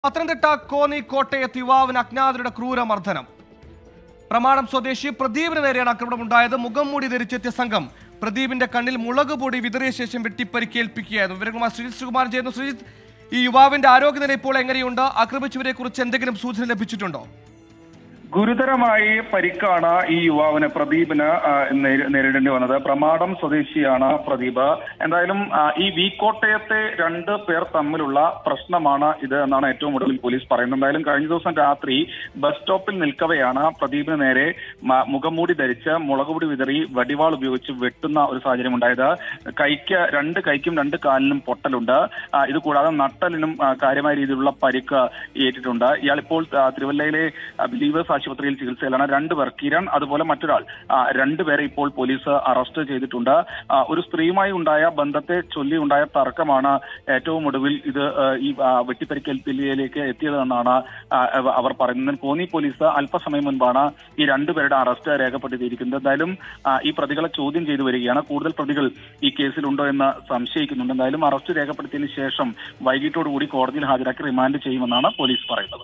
പത്തനംതിട്ട കോന്നി കോട്ടയത്ത് യുവാവിന് അജ്ഞാതരുടെ ക്രൂരമർദ്ദനം പ്രമാണം സ്വദേശി പ്രദീപിന് നേരെയാണ് ആക്രമണമുണ്ടായത് മുഖം മൂടി ധരിച്ചെത്തിയ സംഘം പ്രദീപിന്റെ കണ്ണിൽ മുളക് പൊടി വിതറിയ ശേഷം വെട്ടിപ്പരിക്കേൽപ്പിക്കുകയായിരുന്നു വിവരങ്ങളുമായി ശ്രീജിത് സുകുമാരൻ ചെയ്യുന്നു ശ്രീജിത്ത് ഈ യുവാവിന്റെ ആരോഗ്യനില ഇപ്പോൾ എങ്ങനെയുണ്ട് ആക്രമിച്ചവരെ കുറിച്ച് എന്തെങ്കിലും സൂചന ലഭിച്ചിട്ടുണ്ടോ ഗുരുതരമായി പരിക്കാണ് ഈ യുവാവിന് പ്രദീപിന് ആ, നേരി- നേരിടേണ്ടി വന്നത് പ്രമാടം സ്വദേശിയാണ് പ്രദീപ് എന്തായാലും ആ, ഈ വീക്കോട്ടയത്തെ രണ്ട് പേർ തമ്മിലുള്ള പ്രശ്നമാണ് ഇത് എന്നാണ് ഏറ്റവും ഒടുവിൽ പോലീസ് പറയുന്നത് എന്തായാലും കഴിഞ്ഞ ദിവസം രാത്രി ബസ് സ്റ്റോപ്പിൽ നിൽക്കവെയാണ് പ്രദീപിന് നേരെ മ- മുഖംമൂടി ധരിച്ച് മുളകുപൊടി വിതറി വടിവാൾ ഉപയോഗിച്ച് വെട്ടുന്ന ഒരു സാഹചര്യം ഉണ്ടായത് കൈക്ക് രണ്ട് കൈക്കും രണ്ട് കാലിനും പൊട്ടലുണ്ട് ആ, ഇത് കൂടാതെ നട്ടലിനും ആ, കാര്യമായ രീതിയിലുള്ള പരിക്ക് ഏറ്റിട്ടുണ്ട് ഇയാൾ ഇപ്പോൾ ആ, തിരുവല്ലയിലെ ആ, ബിലീവേഴ്സ് ആശുപത്രിയിൽ ചികിത്സയിലാണ് രണ്ടുപേർ കിരൺ അതുപോലെ മറ്റൊരാൾ ആ, രണ്ടുപേരെ ഇപ്പോൾ പോലീസ് അറസ്റ്റ് ചെയ്തിട്ടുണ്ട് ആ, ഒരു സ്ത്രീയുമായി ഉണ്ടായ ബന്ധത്തെ ചൊല്ലി ഉണ്ടായ തർക്കമാണ് ഏറ്റവും ഒടുവിൽ ഇത് ആ, ഈ ആ, വെട്ടിപ്പരിക്കേൽപ്പിലേക്ക് എത്തിയതെന്നാണ് ആ, അവ- അവർ പറയുന്നത് കോന്നി പോലീസ് അല്പസമയം മുൻപാണ് ഈ രണ്ടുപേരുടെ അറസ്റ്റ് രേഖപ്പെടുത്തിയിരിക്കുന്നത് എന്തായാലും ആ, ഈ പ്രതികളെ ചോദ്യം ചെയ്തു വരികയാണ് കൂടുതൽ പ്രതികൾ ഈ കേസിലുണ്ടോ എന്ന് സംശയിക്കുന്നുണ്ട് എന്തായാലും അറസ്റ്റ് രേഖപ്പെടുത്തിയതിനു ശേഷം വൈകിട്ടോടുകൂടി കോടതിയിൽ ഹാജരാക്കി റിമാൻഡ് ചെയ്യുമെന്നാണ് പോലീസ് പറയുന്നത്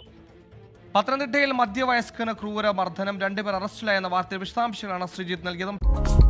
പത്തനംതിട്ടയിൽ മധ്യവയസ്കന് ക്രൂര മർദ്ദനം രണ്ടുപേർ അറസ്റ്റിലായെന്ന വാർത്തയുടെ വിശദാംശങ്ങളാണ് ശ്രീജിത്ത് നൽകിയത്